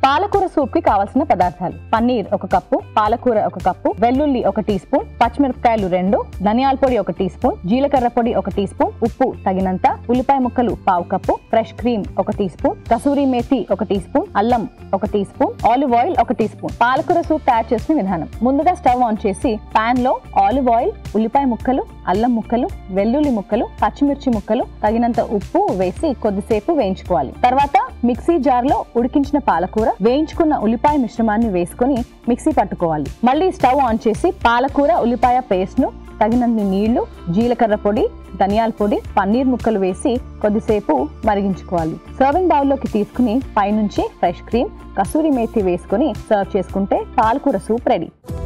పాలకూర సూప్ కి కావాల్సిన పదార్థాలు పన్నీర్ ఒక కప్పు పాలకూర ఒక కప్పు వెల్లుల్లి ఒక టీ స్పూన్ పచ్చిమిరపకాయలు రెండు ధనియాల పొడి ఒక టీ స్పూన్ జీలకర్ర పొడి ఒక టీ స్పూన్ ఉప్పు తగినంత ఉల్లిపాయ ముక్కలు పావు కప్పు ఫ్రెష్ క్రీమ్ ఒక టీ స్పూన్ కసూరి మేతి ఒక టీ స్పూన్ అల్లం ఒక టీ స్పూన్ ఆలివ్ ఆయిల్ ఒక టీ స్పూన్ పాలకూర సూప్ తయారు చేసిన విధానం ముందుగా స్టవ్ ఆన్ చేసి పాన్ లో ఆలివ్ ఆయిల్ ఉల్లిపాయ ముక్కలు అల్లం ముక్కలు వెల్లుల్లి ముక్కలు పచ్చిమిర్చి ముక్కలు తగినంత ఉప్పు వేసి కొద్దిసేపు వేయించుకోవాలి తర్వాత మిక్సీ జార్ లో ఉడికించిన పాలకూర వేయించుకున్న ఉల్లిపాయ మిశ్రమాన్ని వేసుకొని మిక్సీ పట్టుకోవాలి మళ్ళీ స్టవ్ ఆన్ చేసి పాలకూర ఉల్లిపాయ పేస్ట్ ను తగినన్ని నీళ్లు జీలకర్ర పొడి ధనియాల పొడి పన్నీర్ ముక్కలు వేసి కొద్దిసేపు మరిగించుకోవాలి సర్వింగ్ బౌల్లోకి తీసుకుని పైనుంచి ఫ్రెష్ క్రీమ్ కసూరి మేతి వేసుకొని సర్వ్ చేసుకుంటే పాలకూర సూప్ రెడీ